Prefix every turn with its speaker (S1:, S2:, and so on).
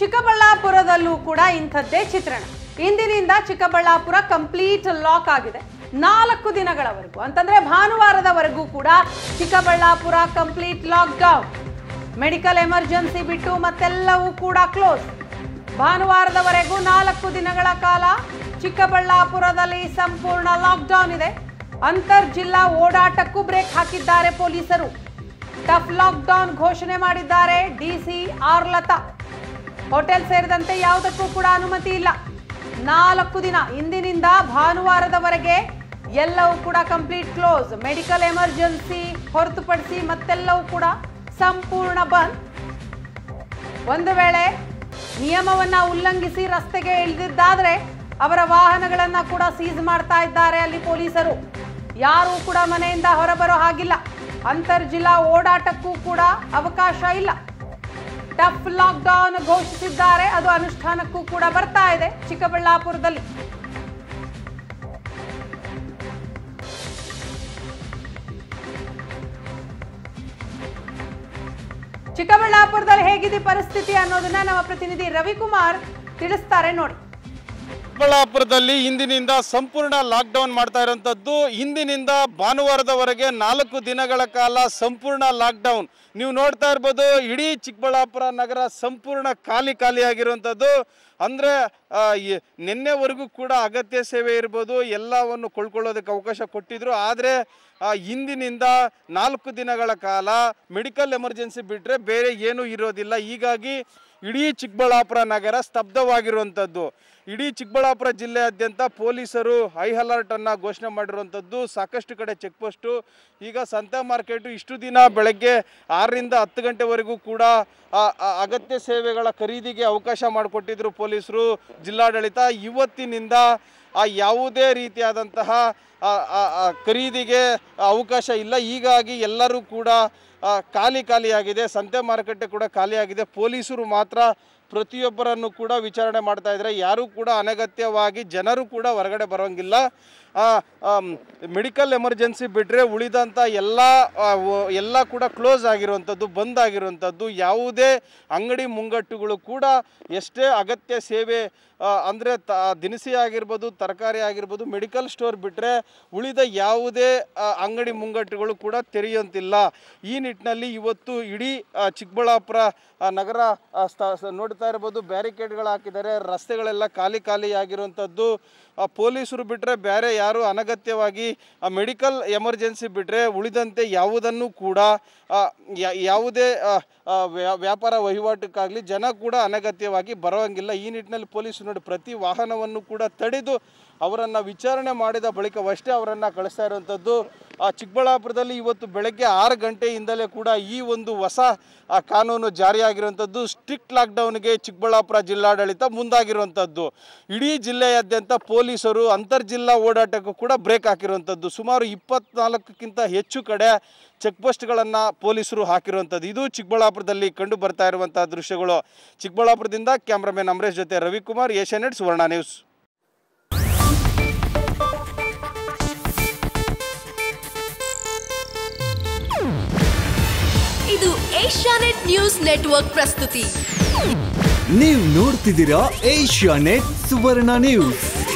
S1: ಚಿಕ್ಕಬಳ್ಳಾಪುರದಲ್ಲೂ ಕೂಡ ಇಂಥದ್ದೇ ಚಿತ್ರಣ ಇಂದಿನಿಂದ ಚಿಕ್ಕಬಳ್ಳಾಪುರ ಕಂಪ್ಲೀಟ್ ಲಾಕ್ ಆಗಿದೆ ನಾಲ್ಕು ದಿನಗಳವರೆಗೂ ಅಂತಂದ್ರೆ ಭಾನುವಾರದವರೆಗೂ ಕೂಡ Chikkaballapur complete lockdown medical emergency ಬಿಟ್ಟು ಮತ್ತೆಲ್ಲವೂ ಕೂಡ ಕ್ಲೋಸ್ ಭಾನುವಾರದವರೆಗೂ ನಾಲ್ಕು ದಿನಗಳ ಕಾಲ ಚಿಕ್ಕಬಳ್ಳಾಪುರದಲ್ಲಿ ಸಂಪೂರ್ಣ ಲಾಕ್ಡೌನ್ ಇದೆ ಅಂತರ್ ಜಿಲ್ಲಾ ಓಡಾಟಕ್ಕೂ ಬ್ರೇಕ್ ಹಾಕಿದ್ದಾರೆ ಪೊಲೀಸರು ಟಫ್ ಲಾಕ್ಡೌನ್ ಘೋಷಣೆ ಮಾಡಿದ್ದಾರೆ ಡಿಸಿ ಆರ್ಲತಾ ಹೋಟೆಲ್ ಸೇರಿದಂತೆ ಯಾವುದಕ್ಕೂ ಕೂಡ ಅನುಮತಿ ಇಲ್ಲ ನಾಲ್ಕು ದಿನ ಇಂದಿನಿಂದ ಭಾನುವಾರದವರೆಗೆ ಎಲ್ಲವೂ ಕೂಡ ಕಂಪ್ಲೀಟ್ ಕ್ಲೋಸ್ ಮೆಡಿಕಲ್ ಎಮರ್ಜೆನ್ಸಿ ಹೊರತುಪಡಿಸಿ ಮತ್ತೆಲ್ಲವೂ ಕೂಡ ಸಂಪೂರ್ಣ ಬಂದ್ ಒಂದು ವೇಳೆ ನಿಯಮವನ್ನ ಉಲ್ಲಂಘಿಸಿ ರಸ್ತೆಗೆ ಇಳಿದಿದ್ದಾದ್ರೆ ಅವರ ವಾಹನಗಳನ್ನ ಕೂಡ ಸೀಸ್ ಮಾಡ್ತಾ ಇದ್ದಾರೆ ಅಲ್ಲಿ ಪೊಲೀಸರು ಯಾರೂ ಕೂಡ ಮನೆಯಿಂದ ಹೊರಬರೋ ಹಾಗಿಲ್ಲ ಅಂತರ್ ಜಿಲ್ಲಾ ಓಡಾಟಕ್ಕೂ ಕೂಡ ಅವಕಾಶ ಇಲ್ಲ ಟಫ್ ಲಾಕ್ಡೌನ್ ಘೋಷಿಸಿದ್ದಾರೆ ಅದು ಅನುಷ್ಠಾನಕ್ಕೂ ಕೂಡ ಬರ್ತಾ ಇದೆ ಚಿಕ್ಕಬಳ್ಳಾಪುರದಲ್ಲಿ ಚಿಕ್ಕಬಳ್ಳಾಪುರದಲ್ಲಿ ಹೇಗಿದೆ ಪರಿಸ್ಥಿತಿ ಅನ್ನೋದನ್ನ ನಮ್ಮ ಪ್ರತಿನಿಧಿ ರವಿಕುಮಾರ್ ತಿಳಿಸ್ತಾರೆ ನೋಡಿ
S2: ಚಿಕ್ಕಬಳ್ಳಾಪುರದಲ್ಲಿ ಇಂದಿನಿಂದ ಸಂಪೂರ್ಣ ಲಾಕ್ಡೌನ್ ಮಾಡ್ತಾ ಇರುವಂಥದ್ದು ಇಂದಿನಿಂದ ಭಾನುವಾರದವರೆಗೆ ನಾಲ್ಕು ದಿನಗಳ ಕಾಲ ಸಂಪೂರ್ಣ ಲಾಕ್ಡೌನ್ ನೀವು ನೋಡ್ತಾ ಇರ್ಬೋದು ಇಡೀ ಚಿಕ್ಕಬಳ್ಳಾಪುರ ನಗರ ಸಂಪೂರ್ಣ ಖಾಲಿ ಖಾಲಿ ಆಗಿರುವಂಥದ್ದು ಅಂದರೆ ನಿನ್ನೆವರೆಗೂ ಕೂಡ ಅಗತ್ಯ ಸೇವೆ ಇರ್ಬೋದು ಎಲ್ಲವನ್ನು ಕೊಳ್ಳಕೊಳ್ಳೋದಕ್ಕೆ ಅವಕಾಶ ಕೊಟ್ಟಿದ್ರು ಆದರೆ ಇಂದಿನಿಂದ ನಾಲ್ಕು ದಿನಗಳ ಕಾಲ ಮೆಡಿಕಲ್ ಎಮರ್ಜೆನ್ಸಿ ಬಿಟ್ಟರೆ ಬೇರೆ ಏನೂ ಇರೋದಿಲ್ಲ ಹೀಗಾಗಿ ಇಡೀ ಚಿಕ್ಕಬಳ್ಳಾಪುರ ನಗರ ಸ್ತಬ್ಧವಾಗಿರುವಂಥದ್ದು ಇಡೀ ಚಿಕ್ಕಬಳ್ಳಾಪುರ ಜಿಲ್ಲೆಯಾದ್ಯಂತ ಪೊಲೀಸರು ಹೈ ಅಲರ್ಟ್ ಅನ್ನ ಘೋಷಣೆ ಮಾಡಿರುವಂಥದ್ದು ಸಾಕಷ್ಟು ಕಡೆ ಚೆಕ್ ಪೋಸ್ಟು ಈಗ ಸಂತೆ ಮಾರ್ಕೆಟು ಇಷ್ಟು ದಿನ ಬೆಳಗ್ಗೆ ಆರರಿಂದ ಹತ್ತು ಗಂಟೆವರೆಗೂ ಕೂಡ ಆ, ಆ, ಅಗತ್ಯ ಸೇವೆಗಳ ಖರೀದಿಗೆ ಅವಕಾಶ ಮಾಡಿಕೊಟ್ಟಿದ್ರು ಪೊಲೀಸರು ಜಿಲ್ಲಾಡಳಿತ ಇವತ್ತಿನಿಂದ ಆ ಯಾವುದೇ ರೀತಿಯಾದಂತಹ ಆ, ಆ, ಆ, ಖರೀದಿಗೆ ಅವಕಾಶ ಇಲ್ಲ ಹೀಗಾಗಿ ಎಲ್ಲರೂ ಕೂಡ ಆ, ಖಾಲಿ ಖಾಲಿಯಾಗಿದೆ ಸಂತೆ ಮಾರುಕಟ್ಟೆ ಕೂಡ ಖಾಲಿಯಾಗಿದೆ ಪೊಲೀಸರು ಮಾತ್ರ ಪ್ರತಿಯೊಬ್ಬರನ್ನು ಕೂಡ ವಿಚಾರಣೆ ಮಾಡ್ತಾ ಇದ್ದಾರೆ ಯಾರೂ ಕೂಡ ಅನಗತ್ಯವಾಗಿ ಜನರು ಕೂಡ ಹೊರಗಡೆ ಬರೋಂಗಿಲ್ಲ ಮೆಡಿಕಲ್ ಎಮರ್ಜೆನ್ಸಿ ಬಿಟ್ಟರೆ ಉಳಿದಂಥ ಎಲ್ಲ ಆ, ವ- ಎಲ್ಲ ಕೂಡ ಕ್ಲೋಸ್ ಆಗಿರುವಂಥದ್ದು ಬಂದ್ ಆಗಿರುವಂಥದ್ದು ಯಾವುದೇ ಅಂಗಡಿ ಮುಂಗಟ್ಟುಗಳು ಕೂಡ ಎಷ್ಟೇ ಅಗತ್ಯ ಸೇವೆ ಅಂದರೆ ತ ದಿನಸಿ ಆಗಿರ್ಬೋದು ತರಕಾರಿ ಆಗಿರ್ಬೋದು ಮೆಡಿಕಲ್ ಸ್ಟೋರ್ ಬಿಟ್ಟರೆ ಉಳಿದ ಯಾವುದೇ ಆ, ಅಂಗಡಿ ಮುಂಗಟ್ಟುಗಳು ಕೂಡ ತೆರೆಯುವಂತಿಲ್ಲ ಈ ನಿಟ್ಟಿನಲ್ಲಿ ಇವತ್ತು ಇಡೀ ಆ, ಚಿಕ್ಕಬಳ್ಳಾಪುರ ಆ, ನಗರ ಆ, ಸ್ಥ- ಸ- ನೋಡ್ತಾ ಇರ್ಬೋದು ಬ್ಯಾರಿಕೇಡ್ಗಳು ಹಾಕಿದ್ದಾರೆ ರಸ್ತೆಗಳೆಲ್ಲ ಖಾಲಿ ಖಾಲಿ ಆಗಿರುವಂಥದ್ದು ಆ, ಪೊಲೀಸರು ಬಿಟ್ಟರೆ ಬೇರೆ ಯಾರು ಅನಗತ್ಯವಾಗಿ ಮೆಡಿಕಲ್ ಎಮರ್ಜೆನ್ಸಿ ಬಿಟ್ಟರೆ ಉಳಿದಂತೆ ಯಾವುದನ್ನು ಕೂಡ ಆ, ಯಾ- ಯಾವುದೇ ಆ, ಆ, ವ್ಯಾ- ವ್ಯಾಪಾರ ವಹಿವಾಟಕ್ಕಾಗಲಿ ಜನ ಕೂಡ ಅನಗತ್ಯವಾಗಿ ಬರೋಂಗಿಲ್ಲ ಈ ನಿಟ್ಟಿನಲ್ಲಿ ಪೊಲೀಸರು ನೋಡಿ ಪ್ರತಿ ವಾಹನವನ್ನು ಕೂಡ ತಡೆದು ಅವರನ್ನು ವಿಚಾರಣೆ ಮಾಡಿದ ಬಳಿಕವಷ್ಟೇ ಅವರನ್ನು ಕಳಿಸ್ತಾ ಇರುವಂಥದ್ದು ಆ ಚಿಕ್ಕಬಳ್ಳಾಪುರದಲ್ಲಿ ಇವತ್ತು ಬೆಳಗ್ಗೆ ಆರು ಗಂಟೆಯಿಂದಲೇ ಕೂಡ ಈ ಒಂದು ಹೊಸ ಆ, ಕಾನೂನು ಜಾರಿಯಾಗಿರುವಂಥದ್ದು ಸ್ಟ್ರಿಕ್ಟ್ ಲಾಕ್ಡೌನ್ಗೆ ಚಿಕ್ಕಬಳ್ಳಾಪುರ ಜಿಲ್ಲಾಡಳಿತ ಮುಂದಾಗಿರುವಂಥದ್ದು ಇಡೀ ಜಿಲ್ಲೆಯಾದ್ಯಂತ ಪೊಲೀಸರು ಅಂತರ್ಜಿಲ್ಲಾ ಓಡಾಟಕ್ಕೂ ಕೂಡ ಬ್ರೇಕ್ ಹಾಕಿರುವಂಥದ್ದು ಸುಮಾರು ಇಪ್ಪತ್ನಾಲ್ಕಕ್ಕಿಂತ ಹೆಚ್ಚು ಕಡೆ ಚೆಕ್ ಪೋಸ್ಟ್ಗಳನ್ನು ಪೊಲೀಸರು ಹಾಕಿರುವಂಥದ್ದು ಇದು ಚಿಕ್ಕಬಳ್ಳಾಪುರದಲ್ಲಿ ಕಂಡು ಬರ್ತಾ ಇರುವಂಥ ದೃಶ್ಯಗಳು ಚಿಕ್ಕಬಳ್ಳಾಪುರದಿಂದ ಕ್ಯಾಮ್ರಾಮನ್ ಅಮರೇಶ್ ಜೊತೆ ರವಿಕುಮಾರ್ ಏಷ್ಯಾನೆಟ್ ಸುವರ್ಣ ನ್ಯೂಸ್
S3: ಇದು ಏಷ್ಯಾನೆಟ್ ನ್ಯೂಸ್ ನೆಟ್ವರ್ಕ್ ಪ್ರಸ್ತುತಿ
S4: ನೀವು ನೋಡ್ತಿದ್ದೀರಾ ಏಷ್ಯಾ ನೆಟ್ ಸುವರ್ಣ ನ್ಯೂಸ್